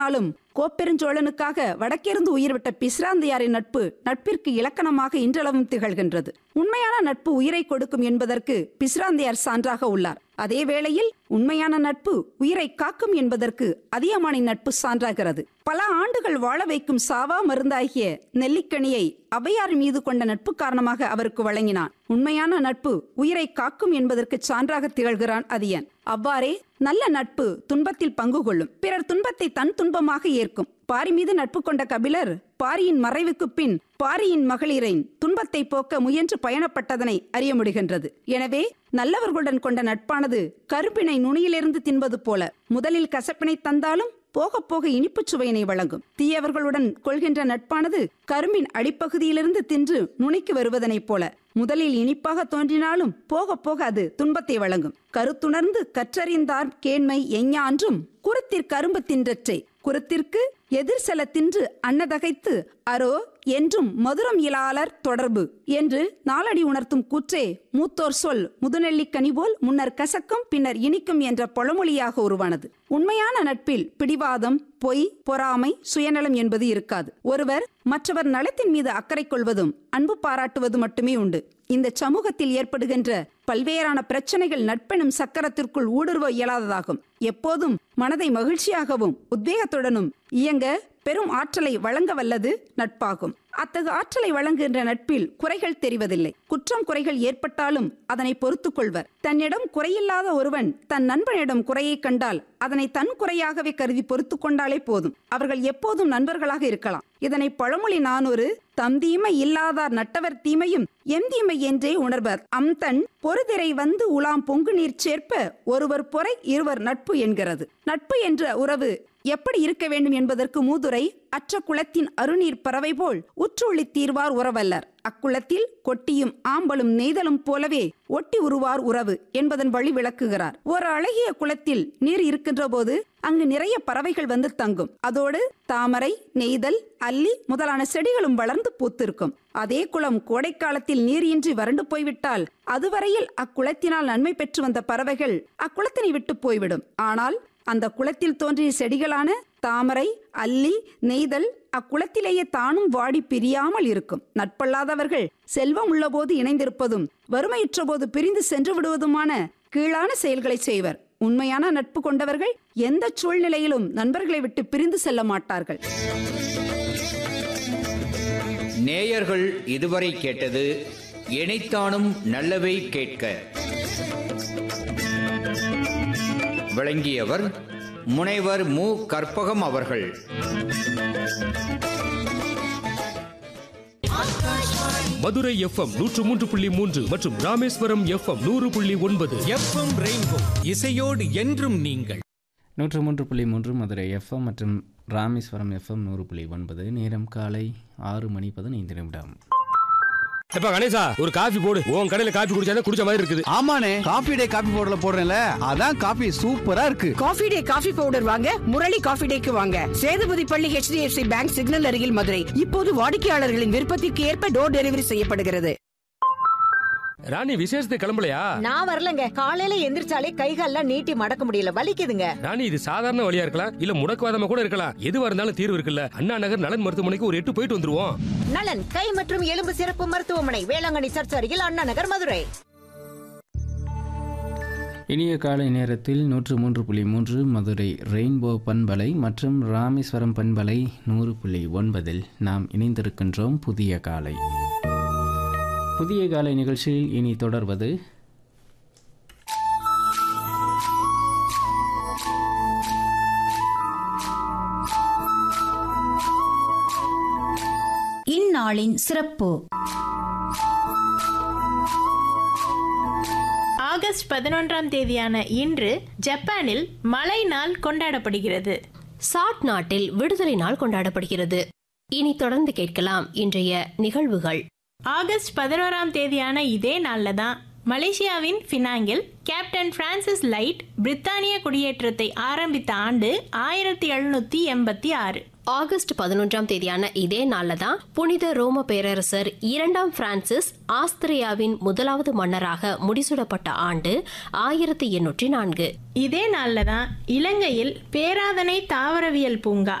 ஆனாலும் கோப்பெருஞ்சோழனுக்காக வடக்கிருந்து உயிர்விட்ட பிசிராந்தையாரின் நட்பு நட்பிற்கு இலக்கணமாக இன்றளவும் திகழ்கின்றது உண்மையான நட்பு உயிரை கொடுக்கும் என்பதற்கு பிசிராந்தையார் சான்றாக உள்ளார் அதே வேளையில் உண்மையான நட்பு உயிரை காக்கும் என்பதற்கு அதியமானின் நட்பு சான்றாகிறது பல ஆண்டுகள் வாழ வைக்கும் சாவா மருந்தாகிய நெல்லிக்கனியை அவையார் மீது கொண்ட நட்பு காரணமாக அவருக்கு வழங்கினான் உண்மையான நட்பு உயிரை காக்கும் என்பதற்கு சான்றாக திகழ்கிறான் அதியன் அவ்வாறே நல்ல நட்பு துன்பத்தில் பங்கு கொள்ளும் பிறர் துன்பத்தை தன் துன்பமாக ஏற்கும் பாரி மீது நட்பு கொண்ட கபிலர் பாரியின் மறைவுக்கு பின் பாரியின் மகளிரின் துன்பத்தை போக்க முயன்று பயணப்பட்டதனை அறிய முடிகின்றது எனவே நல்லவர்களுடன் கொண்ட நட்பானது கருப்பினை நுனியிலிருந்து தின்பது போல முதலில் கசப்பினை தந்தாலும் போக போக இனிப்புச் சுவையினை வழங்கும் தீயவர்களுடன் கொள்கின்ற நட்பானது கரும்பின் அடிப்பகுதியிலிருந்து தின்று நுனிக்கு வருவதனைப் போல முதலில் இனிப்பாக தோன்றினாலும் போக போக அது துன்பத்தை வழங்கும் கருத்துணர்ந்து கற்றறிந்தார் கேண்மை எஞ்ஞான்றும் குருத்திற் கரும்பு தின்றற்றை குருத்திற்கு எதிர் செல தின்று அன்னதகைத்து அரோ என்றும் மதுரம் இயலாளர் தொடர்பு என்று நாளடி உணர்த்தும் கூற்றே மூத்தோர் சொல் முதுநெல்லிக்கனி போல் முன்னர் கசக்கும் பின்னர் இனிக்கும் என்ற பழமொழியாக உருவானது உண்மையான நட்பில் பிடிவாதம் பொய் பொறாமை சுயநலம் என்பது இருக்காது ஒருவர் மற்றவர் நலத்தின் மீது அக்கறை கொள்வதும் அன்பு பாராட்டுவது மட்டுமே உண்டு இந்த சமூகத்தில் ஏற்படுகின்ற பல்வேறான பிரச்சனைகள் நட்பெனும் சக்கரத்திற்குள் ஊடுருவ இயலாததாகும் எப்போதும் மனதை மகிழ்ச்சியாகவும் உத்வேகத்துடனும் இயங்க பெரும் ஆற்றலை வழங்க வல்லது நட்பாகும் அத்தகு ஆற்றலை வழங்குகின்ற நட்பில் குறைகள் தெரிவதில்லை குற்றம் குறைகள் ஏற்பட்டாலும் அதனை பொறுத்துக் கொள்வர் தன்னிடம் குறையில்லாத ஒருவன் தன் நண்பனிடம் குறையை கண்டால் அதனை தன் குறையாகவே கருதி பொறுத்து கொண்டாலே போதும் அவர்கள் எப்போதும் நண்பர்களாக இருக்கலாம் இதனை பழமொழி நானூறு தம் தீமை இல்லாதார் நட்டவர் தீமையும் எம் தீமை என்றே உணர்வர் அம்தன் பொறுதிரை வந்து உலாம் பொங்கு நீர் சேர்ப்ப ஒருவர் பொறை இருவர் நட்பு என்கிறது நட்பு என்ற உறவு எப்படி இருக்க வேண்டும் என்பதற்கு மூதுரை அற்ற குளத்தின் அருநீர் பறவை போல் உற்றுள்ளி தீர்வார் உறவல்லர் அக்குளத்தில் கொட்டியும் ஆம்பலும் நெய்தலும் போலவே ஒட்டி உருவார் உறவு என்பதன் வழி விளக்குகிறார் ஒரு அழகிய குளத்தில் நீர் இருக்கின்ற போது அங்கு நிறைய பறவைகள் வந்து தங்கும் அதோடு தாமரை நெய்தல் அல்லி முதலான செடிகளும் வளர்ந்து பூத்திருக்கும் அதே குளம் கோடைக்காலத்தில் நீர் இன்றி வறண்டு போய்விட்டால் அதுவரையில் அக்குளத்தினால் நன்மை பெற்று வந்த பறவைகள் அக்குளத்தினை விட்டு போய்விடும் ஆனால் அந்த குளத்தில் தோன்றிய செடிகளான தாமரை அல்லி நெய்தல் அக்குளத்திலேயே தானும் வாடி பிரியாமல் இருக்கும் நட்பல்லாதவர்கள் செல்வம் உள்ளபோது இணைந்திருப்பதும் வறுமையுற்ற போது பிரிந்து சென்று விடுவதுமான கீழான செயல்களை செய்வர் உண்மையான நட்பு கொண்டவர்கள் எந்த சூழ்நிலையிலும் நண்பர்களை விட்டு பிரிந்து செல்ல மாட்டார்கள் நேயர்கள் இதுவரை கேட்டது இணைத்தானும் நல்லவை கேட்க விளங்கியவர் முனைவர் மு கற்பகம் அவர்கள் மதுரை எஃப்எம் நூற்று மூன்று புள்ளி மூன்று மற்றும் ராமேஸ்வரம் எஃப்எம் நூறு புள்ளி ஒன்பது எஃப்எம் ரெயின்போ இசையோடு என்றும் நீங்கள் நூற்று மூன்று புள்ளி மூன்று மதுரை எஃப்எம் மற்றும் ராமேஸ்வரம் எஃப்எம் நூறு புள்ளி ஒன்பது நேரம் காலை ஆறு மணி பதினைந்து நிமிடம் எப்ப கணேசா ஒரு காஃபி போடு உன் கடையில காஃபி குடிச்சாதான் குடிச்ச மாதிரி இருக்குது ஆமாண்ணே காபி டே காபி பவுடர்ல போடுறேன்ல அதான் காபி சூப்பரா இருக்கு காஃபி டே காஃபி பவுடர் வாங்க முரளி காஃபி டேக்கு வாங்க சேதுபதி பள்ளி HDFC பேங்க் சிக்னல் அருகில் மதுரை இப்போது வாடிக்கையாளர்களின் விருப்பத்திற்கு ஏற்ப டோர் டெலிவரி செய்யப்படுகிறது ராணி விசேஷத்துக்கு கிளம்பலையா நான் வரலங்க காலையில எந்திரிச்சாலே கைகால்லாம் நீட்டி மடக்க முடியல வலிக்குதுங்க ராணி இது சாதாரண வழியா இருக்கலாம் இல்ல முடக்குவாதமா கூட இருக்கலாம் எதுவா இருந்தாலும் தீர்வு இருக்குல்ல அண்ணா நகர் நலன் மருத்துவமனைக்கு ஒரு எட்டு போயிட்டு வந்துருவோம் நலன் கை மற்றும் எலும்பு சிறப்பு மருத்துவமனை வேளாங்கண்ணி சர்ச் அருகில் அண்ணா நகர் மதுரை இனிய காலை நேரத்தில் நூற்று மூன்று புள்ளி மூன்று மதுரை ரெயின்போ பண்பலை மற்றும் ராமேஸ்வரம் பண்பலை நூறு புள்ளி ஒன்பதில் நாம் இணைந்திருக்கின்றோம் புதிய காலை புதிய காலை நிகழ்ச்சியில் இனி தொடர்வது இந்நாளின் சிறப்பு ஆகஸ்ட் பதினொன்றாம் தேதியான இன்று ஜப்பானில் மழை நாள் கொண்டாடப்படுகிறது சாட் நாட்டில் விடுதலை நாள் கொண்டாடப்படுகிறது இனி தொடர்ந்து கேட்கலாம் இன்றைய நிகழ்வுகள் ஆகஸ்ட் பதினோராம் தேதியான இதே நாளில் தான் மலேசியாவின் பினாங்கில் கேப்டன் பிரான்சிஸ் லைட் பிரித்தானிய குடியேற்றத்தை ஆரம்பித்த ஆண்டு ஆயிரத்தி எழுநூத்தி எண்பத்தி ஆறு ஆகஸ்ட் பதினொன்றாம் தேதியான இதே நாள்ல தான் புனித ரோம பேரரசர் இரண்டாம் பிரான்சிஸ் ஆஸ்திரியாவின் முதலாவது மன்னராக முடிசூடப்பட்ட ஆண்டு ஆயிரத்தி எண்ணூற்றி நான்கு இதே நாள்ல தான் இலங்கையில் பேராதனை தாவரவியல் பூங்கா